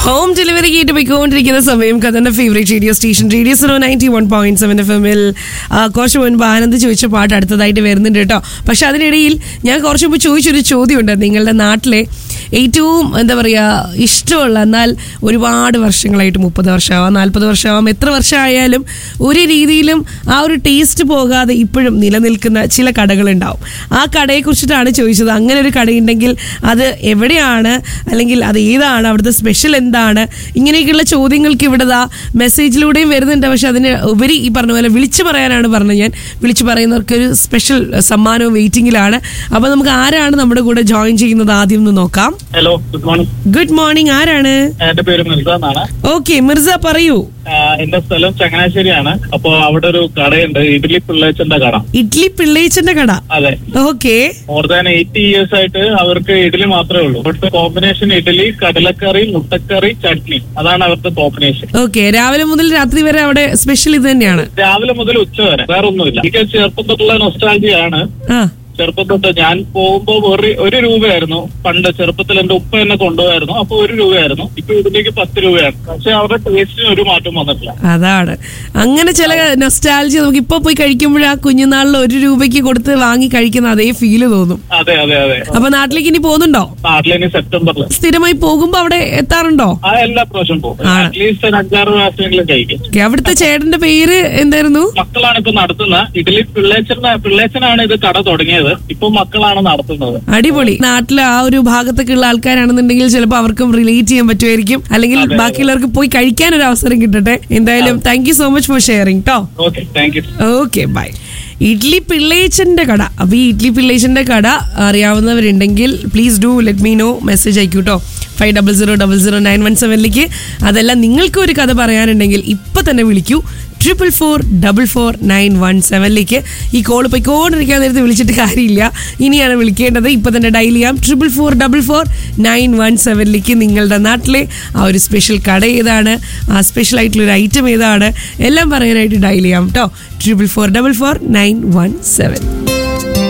Home delivery കേട്ട് പോയിക്കൊണ്ടിരിക്കുന്ന സമയം കഥന്റെ favourite radio station radio zero ninety one point seven F എമ്മിൽ കുറച്ച് മുൻപ് ആനന്ദ് ചോദിച്ച പാട്ട് അടുത്തതായിട്ട് വരുന്നുണ്ട് കേട്ടോ പക്ഷെ അതിനിടയിൽ ഞാൻ കുറച്ച് മുമ്പ് ചോദിച്ചൊരു ചോദ്യമുണ്ട് നിങ്ങളുടെ നാട്ടിലെ ഏറ്റവും എന്താ പറയുക ഇഷ്ടമുള്ള എന്നാൽ ഒരുപാട് വർഷങ്ങളായിട്ട് മുപ്പത് വർഷമാവാം നാൽപ്പത് വർഷമാവാം എത്ര വർഷമായാലും ഒരു രീതിയിലും ആ ഒരു ടേസ്റ്റ് പോകാതെ ഇപ്പോഴും നിലനിൽക്കുന്ന ചില കടകളുണ്ടാവും ആ കടയെ കുറിച്ചിട്ടാണ് ചോദിച്ചത് അങ്ങനെ ഒരു കടയുണ്ടെങ്കിൽ അത് എവിടെയാണ് അല്ലെങ്കിൽ അത് ഏതാണ് അവിടുത്തെ സ്പെഷ്യൽ എന്താണ് ഇങ്ങനെയൊക്കെയുള്ള ചോദ്യങ്ങൾക്ക് ഇവിടെ ദാ മെസ്സേജിലൂടെയും വരുന്നുണ്ട് പക്ഷെ അതിന് ഉപരി ഈ പറഞ്ഞ പോലെ വിളിച്ചു പറയാനാണ് പറഞ്ഞത് ഞാൻ വിളിച്ചു പറയുന്നവർക്ക് ഒരു സ്പെഷ്യൽ സമ്മാനവും വെയിറ്റിംഗിലാണ് അപ്പോൾ നമുക്ക് ആരാണ് നമ്മുടെ കൂടെ ജോയിൻ ചെയ്യുന്നത് ആദ്യം ഒന്ന് നോക്കാം hello good morning good morning ആരാണ് എന്റെ പേര് മിർസ എന്നാണ് ഓക്കെ മിർസ പറയൂ ആഹ് എന്റെ സ്ഥലം ചങ്ങനാശ്ശേരിയാണ് അപ്പോ അവിടെ ഒരു കടയുണ്ട് ഇഡ്ലി പിള്ളേച്ചന്റെ കട ഇഡ്ലി പിള്ളേച്ചന്റെ കട അതെ okay more than eighty years ആയിട്ട് അവർക്ക് ഇഡ്ഡലി മാത്രമേ ഉള്ളൂ ഇവിടുത്തെ കോമ്പിനേഷൻ ഇഡ്ഡലി കടലക്കറി മുട്ടക്കറി ചട്നി അതാണ് അവരുടെ കോമ്പിനേഷൻ ഓക്കെ രാവിലെ മുതൽ രാത്രി വരെ അവിടെ സ്പെഷ്യൽ ഇത് തന്നെയാണ് രാവിലെ മുതൽ ഉച്ച വരെ വേറെ ഒന്നുമില്ല എനിക്ക് ചെറുപ്പം തൊട്ടുള്ള നൊസ്റ്റാൾജിയാണ് ആ ചെറുപ്പം തൊട്ട് ഞാൻ പോകുമ്പോ ഒരു ഒരു രൂപയായിരുന്നു പണ്ട് ചെറുപ്പത്തിൽ എന്റെ ഉപ്പ എന്നെ കൊണ്ടുപോയായിരുന്നു അപ്പൊ ഒരു രൂപയായിരുന്നു ഇപ്പൊ ഇതിലേക്ക് പത്ത് രൂപയാണ് പക്ഷെ അവരുടെ ടേസ്റ്റിന് ഒരു മാറ്റം വന്നിട്ടില്ല അതാണ് അങ്ങനെ ചില നൊസ്റ്റാലജി നമുക്ക് ഇപ്പൊ പോയി കഴിക്കുമ്പോഴേ ആ കുഞ്ഞുനാളിൽ ഒരു രൂപയ്ക്ക് കൊടുത്ത് വാങ്ങി കഴിക്കുന്ന അതേ ഫീല് തോന്നും അതെ അതെ അതെ അപ്പൊ നാട്ടിലേക്ക് ഇനി പോകുന്നുണ്ടോ നാട്ടിലിനി സെപ്റ്റംബറിൽ സ്ഥിരമായി പോകുമ്പോ അവിടെ എത്താറുണ്ടോ ആ എല്ലാ പ്രാവശ്യം പോകും ആണ്. അറ്റ്ലീസ്റ്റ് ഒരു അഞ്ചാറ് പ്രാവശ്യമെങ്കിലും കഴിക്കും Okay, അവിടുത്തെ ചേട്ടന്റെ പേര് എന്തായിരുന്നു മക്കളാണ് ഇപ്പൊ നടത്തുന്നത് ഇഡലി പിള്ളേച്ചന പിള്ളേച്ചനാണ് ഇത് കട തുടങ്ങിയത് ഇപ്പൊ മക്കളാണ് നടത്തുന്നത് അടിപൊളി നാട്ടിലെ ആ ഒരു ഭാഗത്തൊക്കെ ഉള്ള ആൾക്കാരാണെന്നുണ്ടെങ്കിൽ ചിലപ്പോൾ അവർക്കും റിലേറ്റ് ചെയ്യാൻ പറ്റുമായിരിക്കും അല്ലെങ്കിൽ ബാക്കിയുള്ളവർക്ക് പോയി കഴിക്കാൻ ഒരു അവസരം കിട്ടട്ടെ എന്തായാലും thank you so much for sharing കേട്ടോ okay thank you okay bye idli പിള്ളേച്ചന്റെ കട അപ്പൊ ഈ ഇഡ്ലി പിള്ളേച്ചന്റെ കട അറിയാവുന്നവരുണ്ടെങ്കിൽ please do let me know message അയക്കൂ കേട്ടോ five double zero double zero nine one സെവനിലേക്ക് അതല്ല നിങ്ങൾക്ക് ഒരു കഥ പറയാനുണ്ടെങ്കിൽ ഇപ്പൊ തന്നെ വിളിക്കൂ triple four double four nine one സെവനിലേക്ക് ഈ കോൾ പോയിക്കൊണ്ടിരിക്കാൻ നേരത്തെ വിളിച്ചിട്ട് കാര്യമില്ല ഇനിയാണ് വിളിക്കേണ്ടത് ഇപ്പൊ തന്നെ ഡയൽ ചെയ്യാം triple four double four nine one സെവനിലേക്ക് നിങ്ങളുടെ നാട്ടിലെ ആ ഒരു സ്പെഷ്യൽ കട ഏതാണ് ആ സ്പെഷ്യൽ ആയിട്ടുള്ള ഒരു ഐറ്റം ഏതാണ് എല്ലാം പറയാനായിട്ട് ഡയൽ ചെയ്യാം കേട്ടോ triple four double four nine one seven